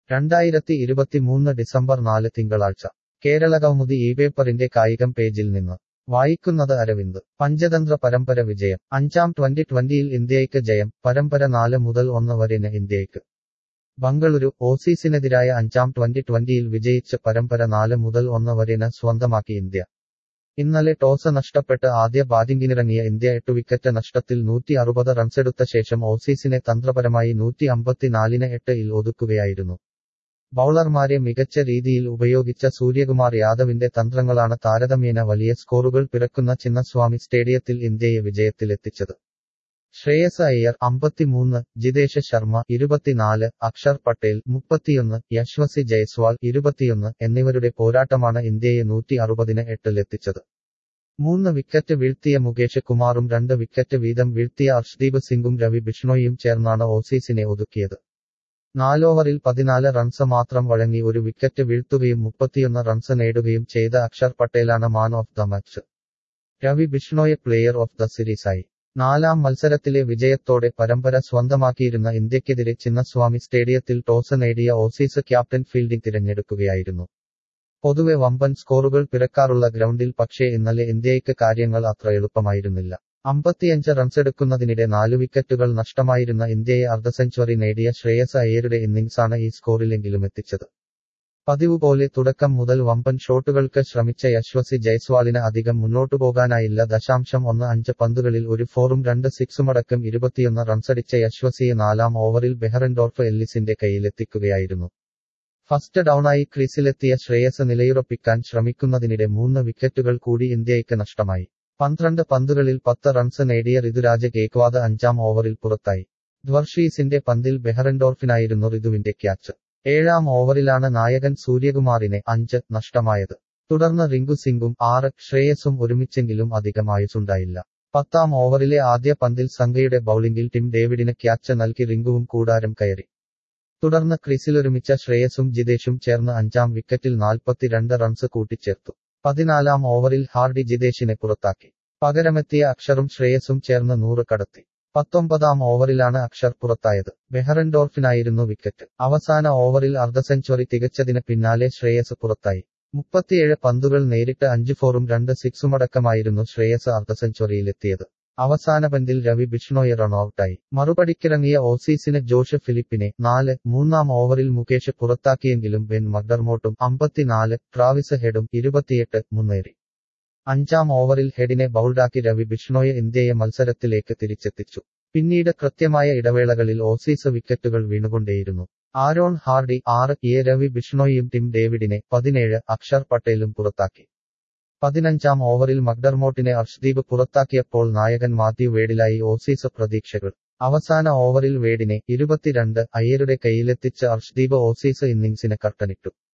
രണ്ടായിരത്തി ഇരുപത്തിമൂന്ന് ഡിസംബർ നാല് തിങ്കളാഴ്ച കേരള കൗമുദി ഈ പേപ്പറിന്റെ കായികം പേജിൽ നിന്ന് വായിക്കുന്നത് അരവിന്ദ് പഞ്ചതന്ത്ര പരമ്പര വിജയം അഞ്ചാം ട്വന്റി ട്വന്റിയിൽ ഇന്ത്യയ്ക്ക് ജയം പരമ്പര നാല് മുതൽ ഒന്ന് വരെന് ഇന്ത്യയ്ക്ക് ബംഗളൂരു ഓസീസിനെതിരായ അഞ്ചാം ട്വന്റി ട്വന്റിയിൽ വിജയിച്ച് പരമ്പര നാല് മുതൽ ഒന്ന് വരെന് സ്വന്തമാക്കി ഇന്ത്യ ഇന്നലെ ടോസ് നഷ്ടപ്പെട്ട് ആദ്യ ബാറ്റിംഗിനിറങ്ങിയ ഇന്ത്യ എട്ട് വിക്കറ്റ് നഷ്ടത്തിൽ നൂറ്റി അറുപത് റൺസെടുത്ത ശേഷം ഓസീസിനെ തന്ത്രപരമായി നൂറ്റി അമ്പത്തിനാലിന് എട്ട് ഇൽ ഒതുക്കുകയായിരുന്നു ബൌളർമാരെ മികച്ച രീതിയിൽ ഉപയോഗിച്ച സൂര്യകുമാർ യാദവിന്റെ തന്ത്രങ്ങളാണ് താരതമ്യേന വലിയ സ്കോറുകൾ പിറക്കുന്ന ചിന്നസ്വാമി സ്റ്റേഡിയത്തിൽ ഇന്ത്യയെ വിജയത്തിലെത്തിച്ചത് ശ്രേയസ് അയ്യർ അമ്പത്തിമൂന്ന് ജിതേഷ് ശർമ്മ ഇരുപത്തിനാല് അക്ഷർ പട്ടേൽ മുപ്പത്തിയൊന്ന് യശ്വസി ജയ്സ്വാൾ ഇരുപത്തിയൊന്ന് എന്നിവരുടെ പോരാട്ടമാണ് ഇന്ത്യയെ നൂറ്റി അറുപതിന് എട്ടിലെത്തിച്ചത് മൂന്ന് വിക്കറ്റ് വീഴ്ത്തിയ മുകേഷ് കുമാറും രണ്ട് വിക്കറ്റ് വീതം വീഴ്ത്തിയ അർഷ്ദീപ് സിംഗും രവി ബിഷ്ണോയും ചേർന്നാണ് ഓസീസിനെ ഒതുക്കിയത് നാലോവറിൽ പതിനാല് റൺസ് മാത്രം വഴങ്ങി ഒരു വിക്കറ്റ് വീഴ്ത്തുകയും മുപ്പത്തിയൊന്ന് റൺസ് നേടുകയും ചെയ്ത അക്ഷർ പട്ടേലാണ് man of the match Ravi ബിഷ്ണോയെ പ്ലെയർ ഓഫ് ദ സീരീസായി നാലാം മത്സരത്തിലെ വിജയത്തോടെ പരമ്പര സ്വന്തമാക്കിയിരുന്ന ഇന്ത്യക്കെതിരെ ചിന്നസ്വാമി സ്റ്റേഡിയത്തിൽ ടോസ് നേടിയ ഓസീസ് ക്യാപ്റ്റൻ ഫീൽഡിംഗ് തിരഞ്ഞെടുക്കുകയായിരുന്നു പൊതുവെ വമ്പൻ സ്കോറുകൾ പിറക്കാറുള്ള ഗ്രൗണ്ടിൽ പക്ഷേ ഇന്നലെ ഇന്ത്യയ്ക്ക് കാര്യങ്ങൾ അത്ര എളുപ്പമായിരുന്നില്ല അമ്പത്തിയഞ്ച് റൺസെടുക്കുന്നതിനിടെ നാലു വിക്കറ്റുകൾ നഷ്ടമായിരുന്ന ഇന്ത്യയെ അർദ്ധ സെഞ്ചുറി നേടിയ ശ്രേയസ് അയ്യരുടെ ഇന്നിംഗ്സാണ് ഈ സ്കോറിലെങ്കിലും എത്തിച്ചത് പതിവ് പോലെ തുടക്കം മുതൽ വമ്പൻ ഷോട്ടുകൾക്ക് ശ്രമിച്ച യശ്വസി ജയ്സ്വാളിന് അധികം മുന്നോട്ടു പോകാനായില്ല ദശാംശം ഒന്ന് അഞ്ച് പന്തുകളിൽ ഒരു ഫോറും രണ്ട് സിക്സുമടക്കം ഇരുപത്തിയൊന്ന് റൺസടിച്ച യശ്വസിയെ നാലാം ഓവറിൽ ബെഹറൻഡോർഫ് എല്ലിസിന്റെ കയ്യിലെത്തിക്കുകയായിരുന്നു ഫസ്റ്റ് ഡൌണായി ക്രീസിലെത്തിയ ശ്രേയസ് നിലയുറപ്പിക്കാൻ ശ്രമിക്കുന്നതിനിടെ മൂന്ന് വിക്കറ്റുകൾ കൂടി ഇന്ത്യയ്ക്ക് നഷ്ടമായി പന്ത്രണ്ട് പന്തുകളിൽ പത്ത് റൺസ് നേടിയ ഋതുരാജ് ഗേക്വാദ് അഞ്ചാം ഓവറിൽ പുറത്തായി ധ്വർഷീസിന്റെ പന്തിൽ ബെഹറൻഡോർഫിനായിരുന്നു ഋതുവിന്റെ ക്യാച്ച് ഏഴാം ഓവറിലാണ് നായകൻ സൂര്യകുമാറിനെ അഞ്ച് നഷ്ടമായത് തുടർന്ന് റിങ്കു സിംഗും ആറ് ശ്രേയസും ഒരുമിച്ചെങ്കിലും അധികം ആയുസുണ്ടായില്ല പത്താം ഓവറിലെ ആദ്യ പന്തിൽ സംഘയുടെ ബൌളിംഗിൽ ടിം ഡേവിഡിന് ക്യാച്ച് നൽകി റിങ്കുവും കൂടാരം കയറി തുടർന്ന് ക്രീസിലൊരുമിച്ച ശ്രേയസും ജിതേഷും ചേർന്ന് അഞ്ചാം വിക്കറ്റിൽ നാൽപ്പത്തിരണ്ട് റൺസ് കൂട്ടിച്ചേർത്തു പതിനാലാം ഓവറിൽ ഹാർഡി ജിതേഷിനെ പുറത്താക്കി പകരമെത്തിയ അക്ഷറും ശ്രേയസും ചേർന്ന് നൂറ് കടത്തി പത്തൊമ്പതാം ഓവറിലാണ് അക്ഷർ പുറത്തായത് ബെഹറൻഡോർഫിനായിരുന്നു വിക്കറ്റ് അവസാന ഓവറിൽ അർദ്ധ സെഞ്ചുറി തികച്ചതിന് പിന്നാലെ ശ്രേയസ് പുറത്തായി മുപ്പത്തിയേഴ് പന്തുകൾ നേരിട്ട് അഞ്ച് ഫോറും രണ്ട് സിക്സുമടക്കമായിരുന്നു ശ്രേയസ് അർദ്ധ സെഞ്ചുറിയിലെത്തിയത് അവസാന പന്തിൽ രവി ബിഷ്ണോയെ റൺഔട്ടായി മറുപടിക്കിറങ്ങിയ ഓസീസിന് ജോഷ് ഫിലിപ്പിനെ നാല് മൂന്നാം ഓവറിൽ മുകേഷ് പുറത്താക്കിയെങ്കിലും ബെൻ മക്ഡർമോട്ടും അമ്പത്തിനാല് ട്രാവിസ് ഹെഡും ഇരുപത്തിയെട്ട് മുന്നേറി അഞ്ചാം ഓവറിൽ ഹെഡിനെ ബൗൾഡാക്കി രവി ബിഷ്ണോയെ ഇന്ത്യയെ മത്സരത്തിലേക്ക് തിരിച്ചെത്തിച്ചു പിന്നീട് കൃത്യമായ ഇടവേളകളിൽ ഓസീസ് വിക്കറ്റുകൾ വീണുകൊണ്ടേയിരുന്നു ആരോൺ ഹാർഡി ആറ് എ രവി ബിഷ്ണോയും ടിം ഡേവിഡിനെ പതിനേഴ് അക്ഷർ പട്ടേലും പുറത്താക്കി പതിനഞ്ചാം ഓവറിൽ മക്ഡർമോട്ടിനെ അർഷ്ദീപ് പുറത്താക്കിയപ്പോൾ നായകൻ മാത്യു വേഡിലായി ഓസീസ് പ്രതീക്ഷകൾ അവസാന ഓവറിൽ വേഡിനെ ഇരുപത്തിരണ്ട് അയ്യരുടെ കയ്യിലെത്തിച്ച് അർഷ്ദീപ് ഓസീസ് ഇന്നിംഗ്സിന് കർട്ടനിട്ടു